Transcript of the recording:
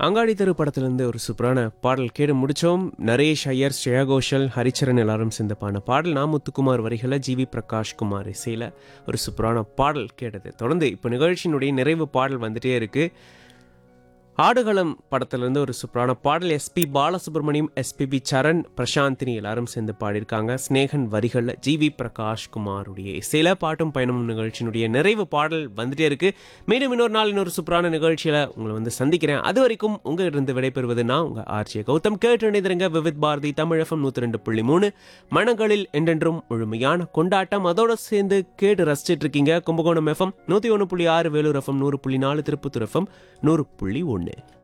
அங்காடி தெரு படத்திலிருந்து ஒரு சூப்பரான பாடல் கேட்டு முடிச்சோம் நரேஷ் ஐயர் ஸ்ரேயா கோஷல் ஹரிச்சரன் எல்லாரும் சேர்ந்த பாடின பாடல் நா முத்துக்குமார் வரிகளை ஜிவி பிரகாஷ் குமார் இசையில் ஒரு சூப்பரான பாடல் கேட்டது தொடர்ந்து இப்போ நிகழ்ச்சியினுடைய நிறைவு பாடல் வந்துட்டே இருக்கு ஆடுகளம் படத்திலிருந்து ஒரு சூப்பரான பாடல் எஸ்பி பாலசுப்ரமணியம் எஸ்பிபி சரண் பிரசாந்தினி எல்லாரும் சேர்ந்து பாடியிருக்காங்க ஸ்னேகன் வரிகளில் ஜிவி பிரகாஷ் குமாருடைய இசையில பாட்டும் பயணமும் நிகழ்ச்சியினுடைய நிறைவு பாடல் வந்துட்டே இருக்கு மீண்டும் இன்னொரு நாள் இன்னொரு சூப்பரான நிகழ்ச்சியில் உங்களை வந்து சந்திக்கிறேன் அது வரைக்கும் உங்ககிட்ட விடைபெறுவது நான் உங்கள் ஆர்ஜிய கௌதம் கேட்டு இணைந்திருங்க விவித் பாரதி தமிழகம் நூற்றி ரெண்டு புள்ளி மூணு மனங்களில் என்றென்றும் முழுமையான கொண்டாட்டம் அதோட சேர்ந்து கேட்டு ரசிச்சிட்டு இருக்கீங்க கும்பகோணம் எஃப்எம் நூற்றி ஒன்று புள்ளி ஆறு வேலூர் எஃப்எம் நூறு புள்ளி நாலு திருப்பத்தூர் எஃப்எம் நூறு புள்ளி ஒன்று